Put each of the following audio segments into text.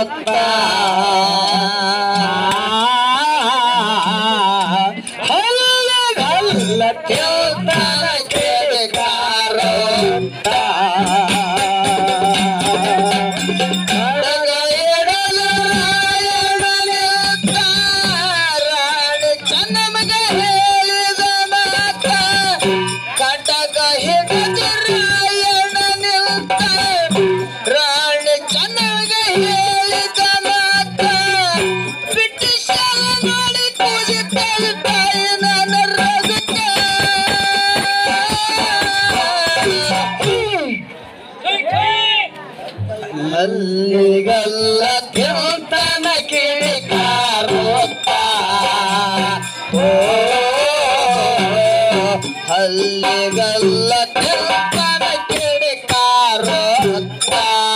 ಹಲ್ಲ ಕೇಳ್ತಾನ ಕೇಳಿಕಾರೋತ್ತ ಕಡಗ ಎಡಲ ರಾಯಣನಿತ್ತ ರಾಣಿ ಚೆನ್ನಮ್ಮಗ ಹೇಳಿದ ಮಾತ ಕಟಕ ಹಿಡಿದ ರಾಯಣ ನಿಲ್ತ ರಾಣಿ ಚೆನ್ನಮ್ಮಗ ಹೇಳಿದ ಮಾತ ಬ್ರಿಟಿಷರ ನೋಡಿ ಕುದಿತಲ್ ತಾಯಿ ನನ್ನ ರಗತ ಅಲ್ಲಿಗಲ್ಲ ತಿರುತನ ಕಿಡಿಕಾರೋತ್ತ ಓ ಅಲ್ಲಿಗಲ್ಲ ತಿರುತನ ಕಿಡಿಕಾರೋತ್ತ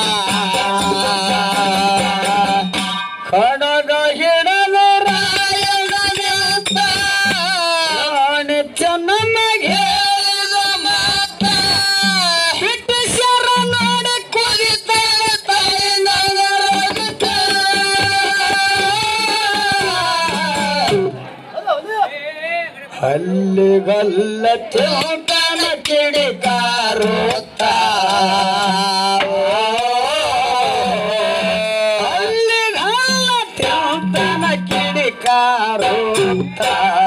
ಕಡಗ ಹಿಡಲು ರಾಯಣ ನಿಲ್ತ ರಾಣಿ ಚೆನ್ನಮ್ಮಗೆ ಹೇಳಿದ ಮಾತ ಬ್ರಿಟಿಷರ ನೋಡಿ ಕುದಿತಾಳೆ ತಾಯಿ ನಗರಗತ ಹಲ್ಲಿಗಲ್ಲ ತಿಂತನ ಕಿಡಿಕಾರೋತ್ತ ಹಲ್ಲಿಗಲ್ಲ ತಿಂತನ ಕಿಡಿಕಾರೋತ್ತ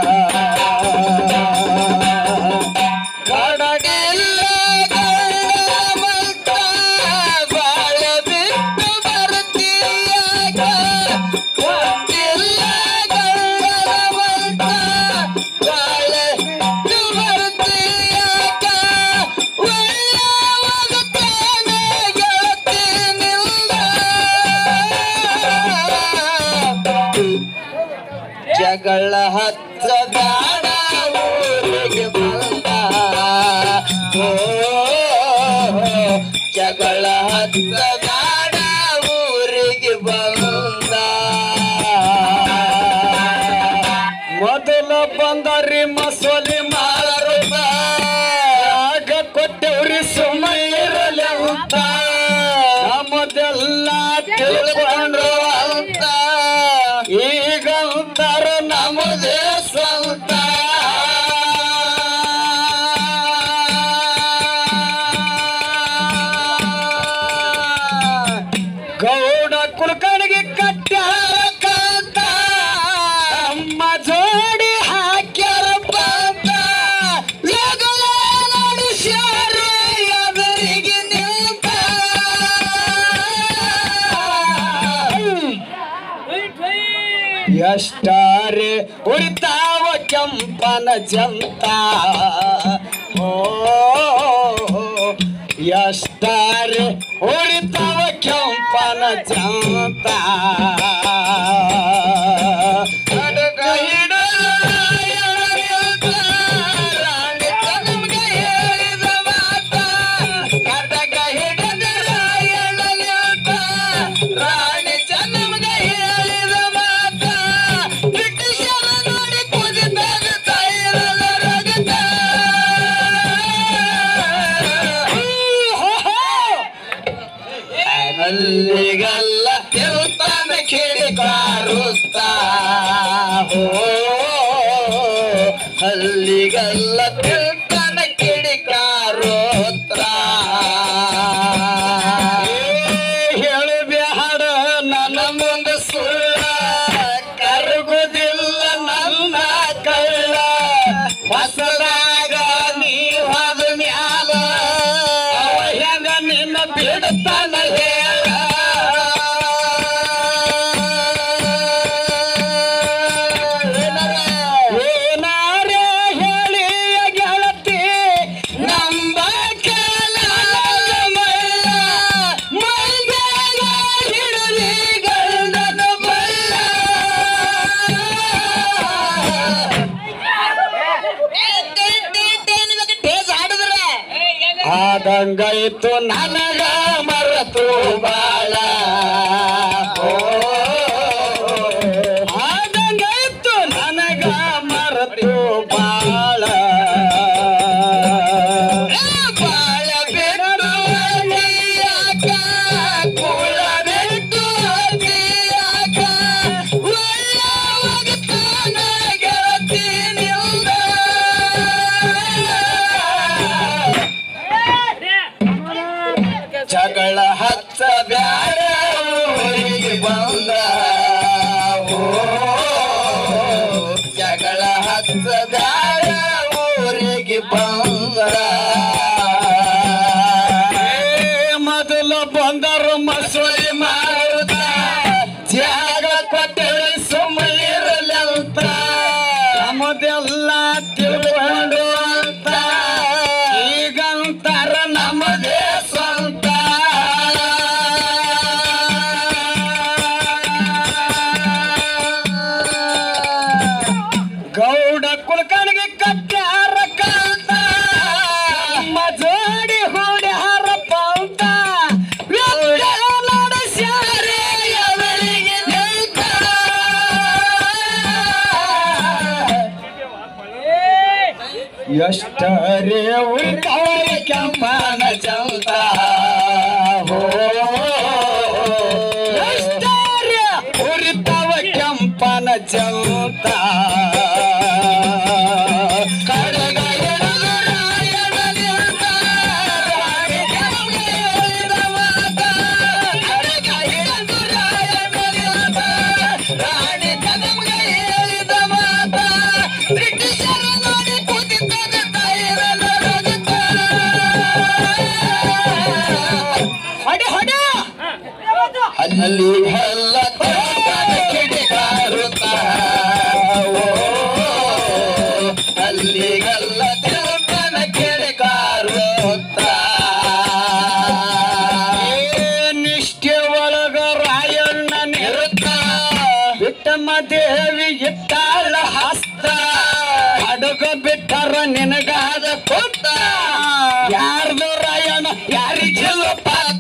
ಕಡಗಿಲ್ಲ ಮಲ್ತ ಬಾಳ ಬಿಟ್ಟು ಬರ್ತೀಯಾಗ ಗೊತ್ತಿಲ್ಲ ಗಂಡನ ಮಲ್ತ ಬಾಳ ಬಿಟ್ಟು ಬರ್ತೀಯಾಗ ಒಳ್ಳೆವಾಗುತ್ತಾನೆ ಗೆಳತಿನಿಲ್ಲ ಜಗಳ ಹಚ್ಚ ಗಾಡ ಊರಿಗೆ ಬಂದ ಓ ಜಗಳ ಹಚ್ಚ ಗಾಡ ಊರಿಗೆ ಬಂದ ಮೊದಲ ಬಂದರಿ ಮಸೋಲಿ ಮಾರುತ್ತ ಆಗ ಕೊಟ್ಟವ್ರಿ ಸುಮ್ಮ ಇರಲಿ ಅಂತ ನಮ್ಮದೆಲ್ಲ ತಿಳ್ಕೊಂಡ್ರು ಅಂತ ಈಗ ಅಂತಾರ ನಮ್ಮದೇ ಸ್ವಂತ ಗೌಡ ಕುಲಕಣಿಗೆ ಕಟ್ಟಾರ ಕಾಂತ ಅಮ್ಮ ಜೋಡಿ ಹಾಕ್ಯಾರ ಬಂತ ಜಗಳ ನಡೆಸ್ಯಾರ ಎದುರಿಗೆ ನಿಂತ ಎಷ್ಟಾರೆ ಉಳಿತಾವ ಕೆಂಪನ ಜಂತ ಓ ಎಷ್ಟಾರೆ ಉಳಿತಾವ ಕೆಂಪನ ಜಂತ ಅಡಗ ಹಿಡಲ ರಾಯಣನಿಲ್ತ, ರಾಣಿ ಚೆನ್ನಮ್ಮಗೆ ಹೇಳಿದ ಮಾತ. ಅಡಗ ಹಿಡದ ರಾಯಣನಿಲ್ತ, ರಾಣಿ ಚೆನ್ನಮ್ಮಗೆ ಹೇಳಿದ ಮಾತ. ಬ್ರಿಟಿಷರ ನೋಡಿ ಕುದಿದಾಗ ತೈರಲ ರಗತ. ಅಲ್ಲಿಗಲ್ಲ ತಿರುತ್ತಾನ ಕಿಡಿಕಾರುತ್ತ ಹೋ ಅಲ್ಲಿಗಲ್ಲ ತಿರುತ್ತಾನ ಕಿಡಿಕಾರುತ್ತ ಹೇಳಬ್ಯಾಡ ನನ್ನ ಮುಂದೆ ಸುಳ್ಳ ಕರಗುದಿಲ್ಲ ನನ್ನ ಕಳ್ಳ ಹೊಸದಾಗ ನೀವಾದ ಮ್ಯಾಲ ಅವ ಹೆಂಗ ನಿನ್ನ ಬಿಡ್ತಾನ ಹೇಳ ಏನಾರೇ ಹೇಳಿ ಗೆಳತಿ ನಂಬ ಮೈಯಾಗ ಹಿಡಲಿ ಗಂಡನ ಬಲ್ಲ ಆದಂಗಾಯ್ತು ನನಗ ಮರತು ಬಾಳ ಓ, ಆದಂಗಾಯ್ತು ನನಗ ಮರತು ಬಾಳ ಬಾಳ ಬಿಟ್ಟು ಅಡ್ಡಿಯಾಕ, ಕುಲ ಬಿಟ್ಟು ಅಡ್ಡಿಯಾಕ, ಬಂದ ಓ, ಜಗಳ ಹಚ್ಚದಾರ ಊರಿಗೆ ಬಂದ ಮೊದಲು ಬಂದರು ಮಸೂರಿ ಮಾರುತ್ತ ಜಾಗ ಕೊಟ್ಟರೆ ಸುಮ್ಮನಿರಲಂತ ನಮ್ಮದೆಲ್ಲ ತಿಳ್ಕೊಂಡು ಅಂತ ಈಗಂತಾರ ನಮ್ಮದೇ ಸ್ವಂತ ಗೌಡ ಕುಲಕಣಿಗೆ ಕಟ್ಟ್ಯಾರ ಕಾಂತ ನಮ್ಮ ಜೋಡಿ ಹೊಡ್ಯಾರ ಪಂತ ನಡೆಸ್ಯಾರೆ ಅವರಿಗೆ ನಿಂತ. ಎಷ್ಟರೇ ಉಳಿತಾಯ ಕೆಂಪನ ಚಂದ ಹೋ ಎಷ್ಟರೇ ಉರಿತಾವ ಕೆಂಪನ ಚಂದ ಕಡೆಗ ಎಡದ ರಾಯನ ನಿಂತ, ರಾಣಿ ಕೆಂಪಗೆ ಹೇಳಿದ ಮಾತ. ಕಡೆಗ ಎಡದ ರಾಯನ ನಿಂತ, ರಾಣಿ ಕೆಂಪಗೆ ಹೇಳಿದ ಮಾತ. ಬ್ರಿಟಿಷರ ನೋಡಿ ಕೂತಿದ್ದ ತಾಯಿರಲ್ಲ ರಜತ. ಹೊಡೆ ಹೊಡೆ ಅಲ್ಲಿ ಎಲ್ಲ ಕಿಡಿಕಾರುತ್ತ ಅಲ್ಲಿಗೆಲ್ಲ ತಿರುಕನ ಕಿಡಿಕಾರುತ್ತ ನಿಷ್ಠೆ ಒಳಗ ರಾಯಣ್ಣ ನಿರುತ್ತ ಬಿಟ್ಟಮ್ಮ ದೇವಿ ಇಟ್ಟಾಳ ಹಸ್ತ ಅಡುಗ ಬಿಟ್ಟರ ನಿನಗಾದ ಕೊತ್ತ ಯಾರ್ದು ರಾಯಣ್ಣ ಯಾರಿಗಿಲ್ಲ ಪತ್ತ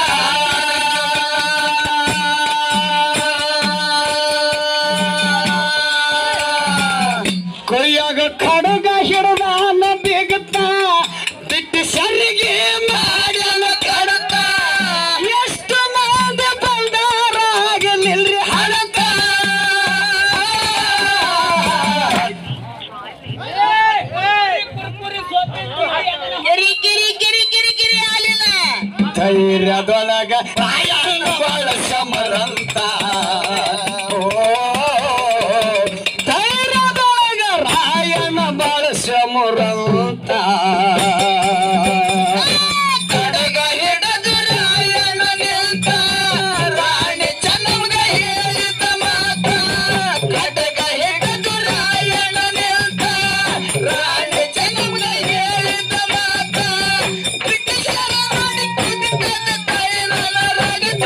ಕೊಯ್ಯಾಗ ಕಡುಗ ಹಿಡದಾನ ಬಿಗುತ್ತ ಬಿಟ್ಟು ಸರಿಗೆ ಮಾಡ್ಯಾನ ಕಡತ ಎಷ್ಟು ಮಂದಿ ಬಂದಾರಾಗಲಿಲ್ರಿ ಹಳತ ಕಿರಿ ಕಿರಿ ಕಿರಿ ಕಿರಿ ಕಿರಿ ಆಲಿಲ್ಲ ಧೈರ್ಯದೊಳಗ ರಾಯಣ್ಣ ಬಾಳ ಸಮರಂತ ಓ, ಧೈರ್ಯದೊಳಗ ರಾಯಣ್ಣ ಬಾಳ ಸಮರಂತ ಕಡಗ ಹಿಡದು ರಾಯಣ್ಣ ನಿಂತ ರಾಣಿ ಚೆನ್ನಮ್ಗ ಹೇಳಿದ ಮಾತ ಕಡಗ ಹಿಡದು ರಾಯಣ್ಣ ನಿಂತ ರಾಣಿ ಚೆನ್ನಮ್ಗ ಹೇಳಿದ ಮಾತ ಬ್ರಿಟಿಷರ ನೋಡಿ ಕೂತಿದ್ದ ತಾಯಿರಲ್ಲ ರಗತ.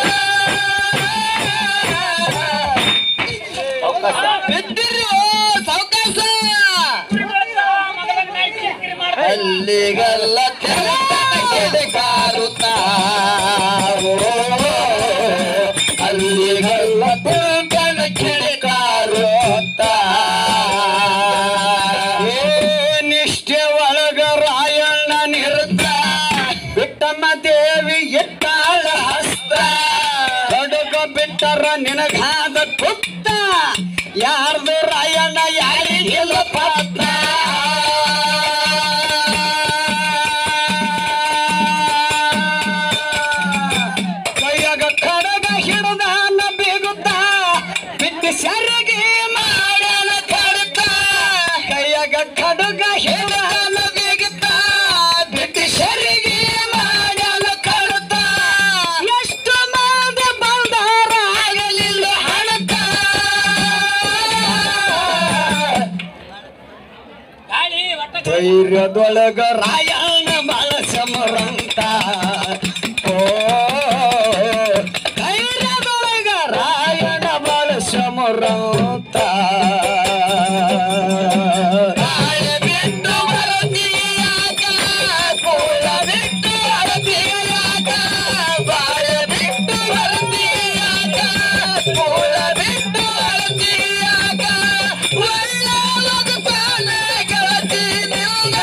ಬಿದ್ದಿರಿ ಓ ಸಾವ್ಕಾಸ. ಅಲ್ಲಿಗೆಲ್ಲ ಕೆಡಕಾರುತ್ತ ಅಲ್ಲಿಗೆಲ್ಲ ತಿಳ್ಕಣ ಕೆಡಕಾರುತ್ತ ನಿಷ್ಠೆ ಒಳಗ ರಾಯಣ್ಣ ನಿರುತ್ತ ಬಿಟ್ಟಮ್ಮ ದೇವಿ ಎಟ್ಟಾಳ ಹಸ್ತ ಕಡುಗ ಬಿಟ್ಟರ ನಿನಗಾದ ಕುತ್ತ ಯಾರ್ದು ರಾಯಣ್ಣ ಯಾರಿಗಿಲ್ಲ ಪತ್ತ ಕೈಯಾಗ ಕಡಗ ಹಿಡದಾನ ಬಿಗುತ್ತ ಬಿಟ್ಟು ಸರಿಗೆ ಮಾಡ್ಯಾನ ಕಡತ ಕೈಯಾಗ ಕಡಗ ಹಿಡದಾನ ಬಿಗುತ್ತ ಬಿಟ್ಟು ಸರಿಗೆ ಮಾಡ್ಯಾನ ಕಡತ ಎಷ್ಟು ಮಂದಿ ಬಂದಾರ ಆಗಲಿಲ್ಲ ಹಣತ ಧೈರ್ಯದೊಳಗ ರಾಯಣ್ಣ ಬಾಳ ಸಮರಂತ ಓ ಧೈರ್ಯದೊಳಗ ರಾಯಣ್ಣ ಬಾಳ ಸಮರಂತ ರಾಯ ಬಿಟ್ಟು ಬರತೀಯಾಗ, ಕೋಲ ಬಿಟ್ಟು ಬರತೀಯಾಗ, ಬಾಳ ಬಿಟ್ಟು ಬರತೀಯಾಗ, ಕೋಲ ಬಿಟ್ಟು ಬರತೀಯಾಗ, ಒಳ್ಳೆಯದು ತಾನೇ ಗೆಳತಿ ನಿನ್ನ.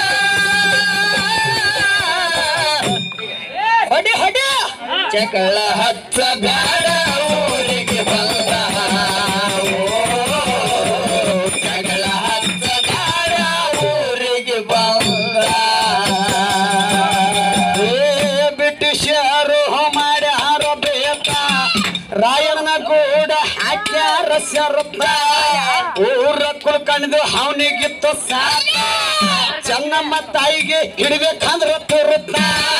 ಹೊಡಿ ಹೊಡಿ ಚಕಳ ಹಚ್ಚ ಬ್ಯಾಡ ಊರಿಗೆ ಬಂದ ಚಗಳ ಹಚ್ಚ ಬ್ಯಾಡ ಊರಿಗೆ ಬಂದ ಏ ಬ್ರಿಟಿಷರು ಮಾಡ್ಯಾರ ಬೇಕ ರಾಯಣನ ಕೂಡ ಹಾಕ್ಯಾರ ಶರತ್ತ ಊರ ಕುಳ್ಕಂಡು ಅವನಿಗಿತ್ತು ಸಾಕ ಚೆನ್ನಮ್ಮ ತಾಯಿಗೆ ಹಿಡಿಬೇಕಂದ್ರ ತುರುತ್ತ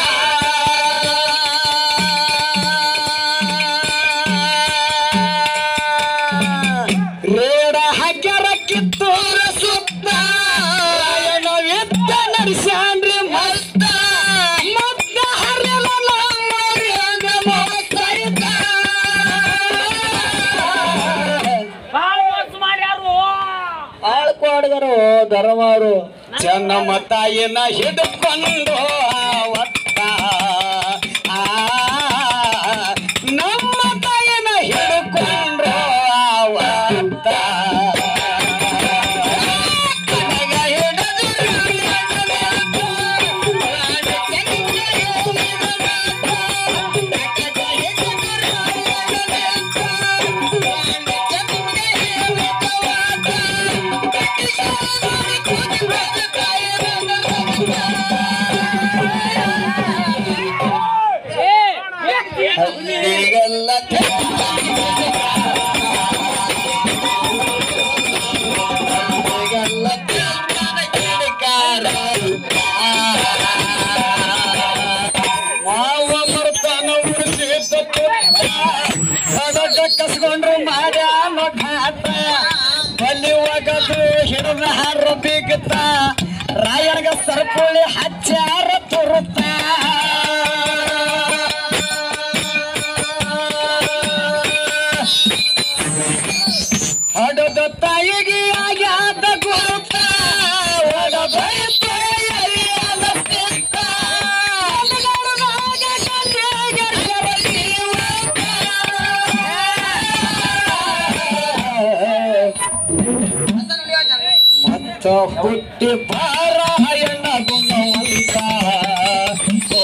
ರೇಡ ಹಾಕ್ಯಾರ ಕಿತ್ತೂರ ಸುತ್ತ ರಾಯಣ ಎದ್ದ ನಡೆಸ್ಯಾನ್ರಿ ಮಸ್ತ ಮದ್ದ ಹರಿಯಲ ನಮ್ಮ ರೇಗ ಮೋಸೈತ. ಬಾಳ ಮೋಸ ಮಾಡ್ಯಾರು ಆಳ್ಕೊಡ್ಗರು ಧರ್ಮರು ಚೆನ್ನಮ್ಮ ತಾಯಿನ ಹಿಡ್ಕೊಂಡು ಅವತ್ತ ಆ, ನಮ್ಮ ತಾಯಿನ ಹಿಡ್ಕೊಂಡು ಅವತ್ತ ಕನಗ ಹಿಡಿದೆಲ್ಲ ಹಿಡಿದೆಲ್ಲ ಕಿಡಿಕಾರ. ಮಾವ ಬರ್ತಾನ ಉರ್ಸಿದ್ದ ತುತ್ತ. ಸಡಗ ಕಸ್ಕೊಂಡ್ರು ಮಾಡ್ಯಾನ ಘಾತ ಬಲಿ ಒಗದು ಹಿಡಿದ ಹಾರ ಬಿಗುತ್ತ ರಾಯಣ್ಗ ಸರ್ಪುಳಿ ಹಚ್ಚಾರ ತುರುತ್ತ ಹಡದ ತಾಯಿಗೆ ಆಗ್ಯಾದ ಗುರುತ ಒಡ ಬಯಸ ಎರಿಯದ ಸಿಕ್ಕ. ಅಲಗಾಡು ನಾಗ ಗಂಗೆಗೆ ಶರಣಿಯುವಂತ. ಮತ್ತ ಹುಟ್ಟಿ ಪಾರಾಯಣ ಗುಣವಂತ ಓ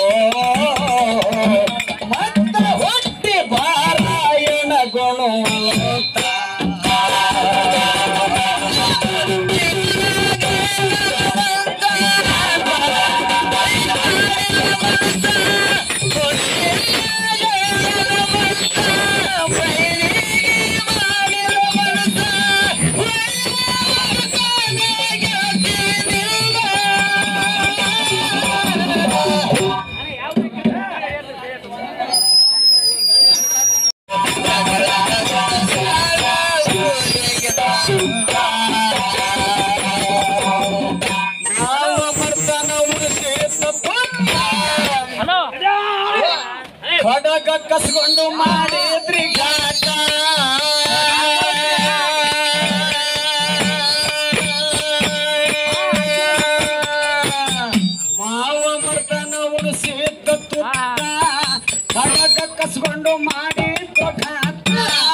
ಮತ್ತ ಹುಟ್ಟಿ ಪಾರಾಯಣ ಗುಣವಂತ ಮಾವ ಬರ್ತಾನ ಉಳಿಸಿದ ಪುಣ್ಯ. ಹಲೋ ಖಡಗ ಕಸ್ಕೊಂಡು ಮಾಡಿದ್ರಿ ಘಾಟ ಮಾವ ಬರ್ತಾನ ಉಳಿಸಿದ ತುತ್ತ ಖಡಗ ಕಸ್ಕೊಂಡು ಮಾಡಿದ್ದು ಘಾಟ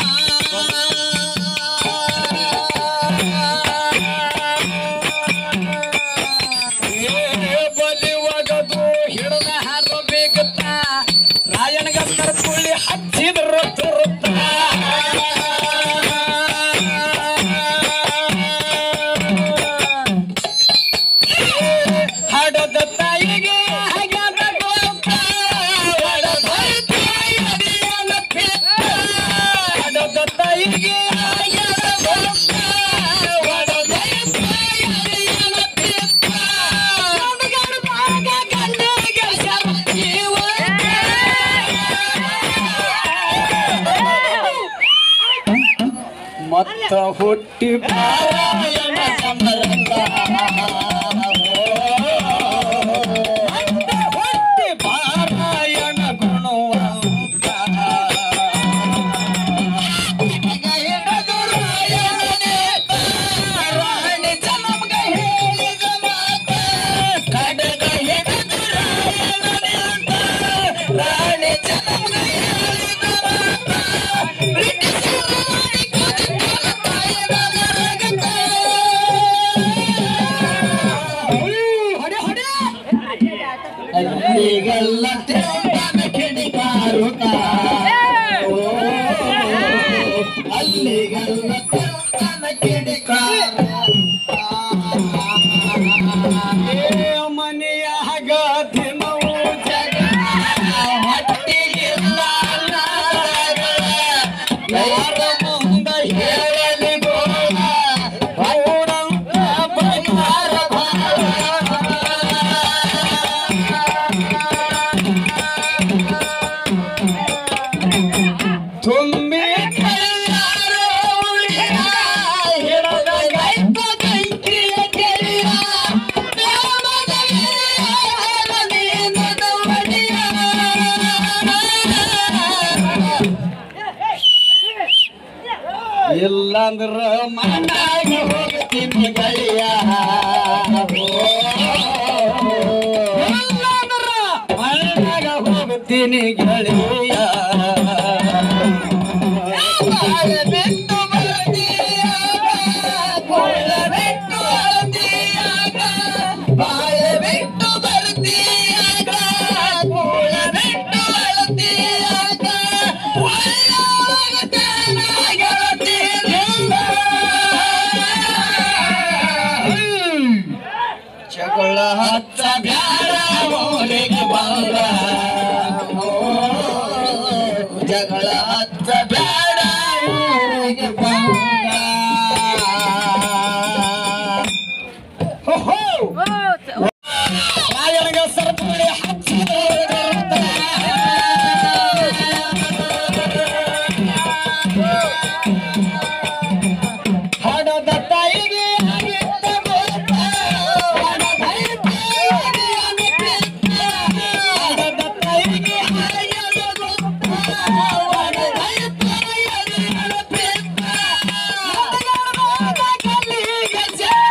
ಏ ಬಲಿ ಒಗದು ಹಿಡಿದ ಹಾರ ಬೇಗುತ್ತ ರಾಯಣಗ ಸರ್ಪುಳಿ ಹಚ್ಚಿದ್ರು ತುರುತ್ತ ಹಡದ ತಾಯಿಗೆ ಆಗ್ಯಾದ ಗೋಪ, ಹಡದ ತಾಯಿಯನ್ನ ಪಿತ್ತ. ಹಡದ ತಾಯಿಗೆ ಆಗ್ಯಾದ ಗೋಪ, ಹಡದ ತಾಯಿಯನ್ನ ಪಿತ್ತ. ಗಂಡಗರು ಮಗ ಗಂಡಿಗೆ ಶರತ್ತಿವ. ಮತ್ತ ಹುಟ್ಟಿ ಪಾರಾಯಣ ಸಮರಂಗ ಮತ್ತ ಹುಟ್ಟಿ ಪಾರಾಯಣ ಗುಣವಂತ ಹಿಡಿದು ರಾಯಣನೇ ರಾಣಿ ಜನಮ್ಗ ಹೇಳಿದ ಮಾತ ಕಡಗ ಹಿಡಿದು ರಾಯಣನೇ ಅಂತ ರಾಣಿ ಜನಮ್ಗ ಹೇಳಿದ ಮಾತ ಬ್ರಿಟಿಷರು ಮಾಡಿ ಕೊಡುತ್ತಾರೆ ತಾಯಿಯ ಮರಗತ. ಯಾರ ಮುಂದ ಹೇಳಲಿ ಗೋಳ ಗೌಡಂತ ಬಂಗಾರ ತುಂಬಿ ಕೈಯಾರ ಉಳಿಯ ಹಿಡದ ಗೈಪ ಬೆಂಕಿಯ ಕೆರೆಯ ಪ್ರೇಮದ ನೀನದ ಒಡೆಯ ಇಲ್ಲಂದ್ರ ಮನಾಗ ಹೋಗ್ತೀನಿ ಗಳಿಯ ಇಲ್ಲಂದ್ರ ಮನಾಗ ಹೋಗ್ತೀನಿ ಗೆಳೆಯ ಬಾಳ ಬಿಟ್ಟು ಬರ್ತೀಯಾಗ, ಕೊಳ್ಳ ಬಿಟ್ಟು ಅಳ್ತೀಯಾಗ, ಬಾಳ ಬಿಟ್ಟು ಬರ್ತೀಯಾಗ, ಕೊಳ್ಳ ಬಿಟ್ಟು ಅಳ್ತೀಯಾಗ, ಒಳ್ಳೆಯಾಗತೇನ ಗೆಳತಿಯರಿಂದ. ಜಗಳ ಹಚ್ಚ ಬ್ಯಾಡ ಊರಿಗೆ ಬಂದ ಜಗಳ ಹಚ್ಚ ಬ್ಯಾಡ ಊರಿಗೆ ಬಂದ ಹೋ ಹೋ ರಾಯನಿಗೆ ಸರ್ಪುಳಿ ಹಡದ ತಾಯಿಗೆ ಆಗಿದ್ದ ಗೋಪ. ಹಡದ ತಾಯಿಗೆ ಆಗಿದ್ದ ಗೋಪ. ಹಡದ ತಾಯಿಗೆ ಆಗಿದ್ದ ಗೋಪ. ಕಲ್ಲಿಗೆ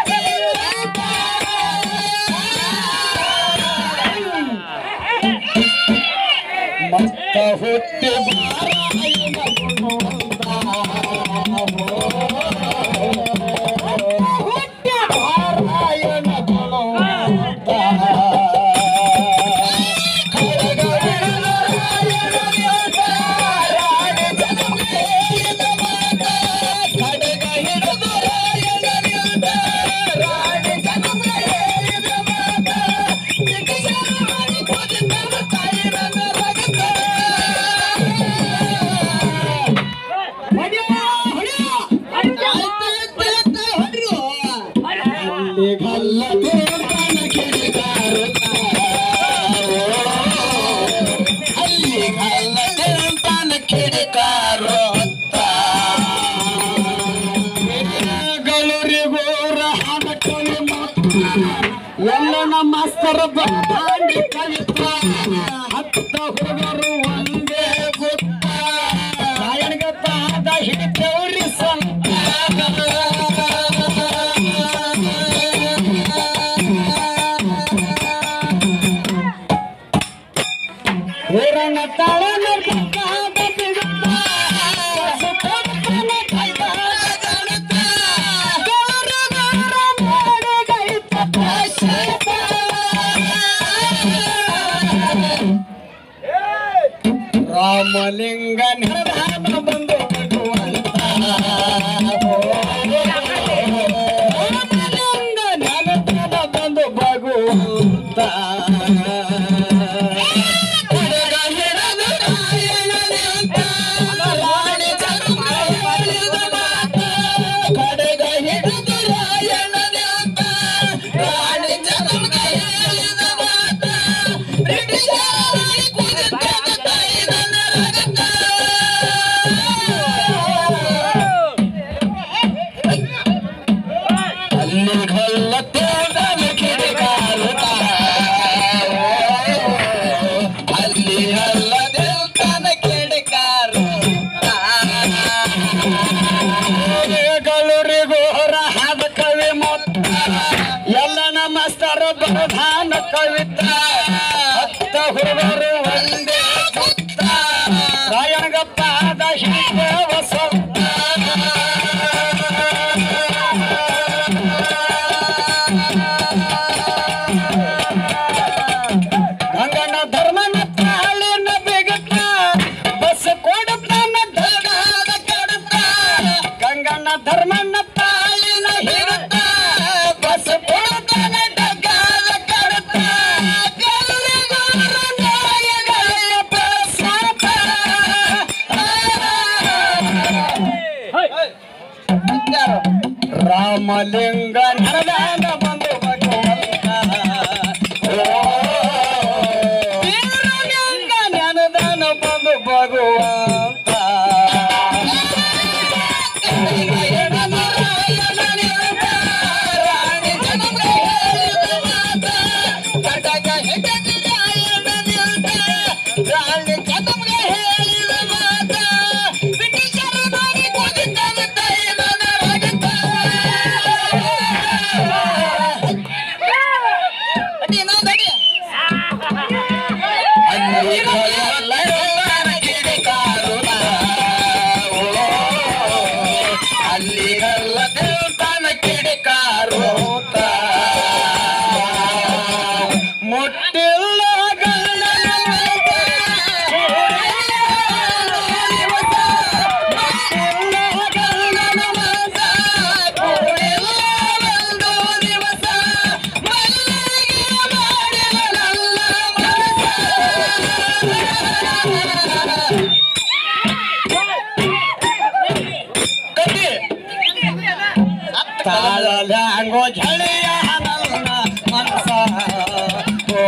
ಮತ್ತ ಹುಟ್ಟಿ ಬಾರಾಯಣ ಹುಟ್ಟಿ ಬಾರಾಯಣ ಎಲ್ಲ ನಮ್ಮ ಮಾಸ್ತರ ಬಾಂಡಿ ಕವಿತ ಹತ್ತ ಹುಡುಗರು ಒಂದೇ ಗೊತ್ತ ರಾಯಣಗ ಪಾದ ಹಿಡಿತೇವ್ರಿ ಸಂತ ಊರನ್ನ ತಾಳನ ಬೇಕಾದ ಬಿಡುತ್ತ, ಸುತ್ತಮುತ್ತಲ ಕೈಗಾದ ಗಣತ, ಗೌರ ಗೌರ ಮಾಡಗೈತ ಪ್ರಶಸ್ತ. ರಾಮಲಿಂಗ ನಿರ್ಧಾನ ಬಂದು ಭಗವಂತ ರಾಮಲಿಂಗ ನಿರ್ಧಾನ ಬಂದು ಭಗವಂತ ಕಡೆಗ ಹಿಡಿದು ರಾಯಣನಿಂದ ರಾಣಿ ಜನ್ಮ ಹೇಳಿದ ಮಾತ. ಕಡೆಗ ಹಿಡಿದು ರಾಯಣನಿಂದ ರಾಣಿ ಜನ್ಮ ಹೇಳಿದ ಮಾತ. ಬ್ರಿಟಿಷರಾಗಿ ಕುಳಿತ ತಾಯಿನ ರಗತ. ಅಲ್ಲಿ ಗಲ್ಲತ್ತೇದನ ಕಿಡಿಗಾರುತ್ತ. ಅಲ್ಲಿ ಅಲ್ಲದೆಲ್ತನ ಕಿಡಿಗಾರುತ್ತ. ಗಳೂರಿಗೋರ ಹಾದ ಕವಿ ಮೊತ್ತ ಎಲ್ಲ ನಮಸ್ಕಾರ ಪ್ರಧಾನ ಕವಿತ ಹತ್ತ ಹುಡುಗರು ಒಂದೇ ಸುತ್ತ ರಾಯಣಗಪ್ಪ ಆದ ಹೀಗೆ ವಸಂತ ಗಂಗಣ್ಣ ಧರ್ಮನ ತಾಳಿನ ಬಿಗಟ ಬಸ್ ಕೊಡುತ್ತಾನ ಧಡಾದ ಕಡತ ಗಂಗಣ್ಣ ಧರ್ಮನ ತಾಳಿನ ಹಿಡಿತ ಬಸ್ ಕೊಡುತ್ತಾನ ಡಗಾದ ಕಡತ ಗೌರಿಗೌರ ನಾಯಕರ ಪ್ರಸಾದ. ರಾಮಲಿಂಗ ನರದಾನ ಬಂದು ಭಗವಂತ ವೀರಲಿಂಗ ನೆನದಾನ ಬಂದು ಭಗವಂತ ಅಲ್ಲಿಗಲ್ಲ ದೇವತಾನ ಕಿಡಿಕಾರೋತ ಮುಟ್ಟಿಲ್ಲ ಗಂಡನ ಮಗ, ಮುಟ್ಟಿಲ್ಲ ಗಂಡನ ಮಗ, ಕೂಡಿಲ್ಲ ಒಂದು ದಿವಸ, ಮಲ್ಲಿಗೆ ಮಾಡಿದ ನನ್ನ ತಾಳಲ್ಯಾಂಗೋ ಝಳಿಯ ನನ್ನ ಮನಸ ಓ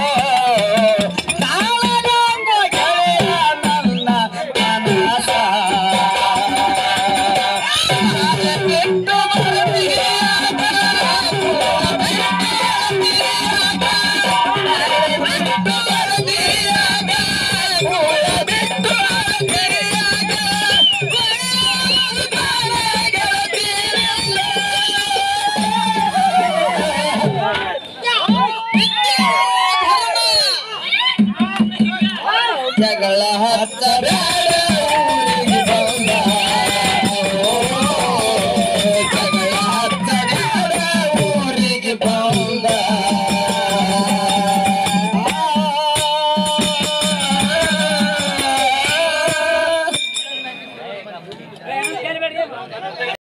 ತಾಳಲ್ಯಾಂಗೋ ಝಳಿಯ ನನ್ನ ಮನಸ ಬಿಟ್ಟು ಜಗಳ ಹತ್ತ ಬ್ಯಾಡ ಊರಿಗೆ ಬಂದ. ಓ, ಜಗಳ ಹತ್ತ ಬ್ಯಾಡ ಊರಿಗೆ ಬಂದ.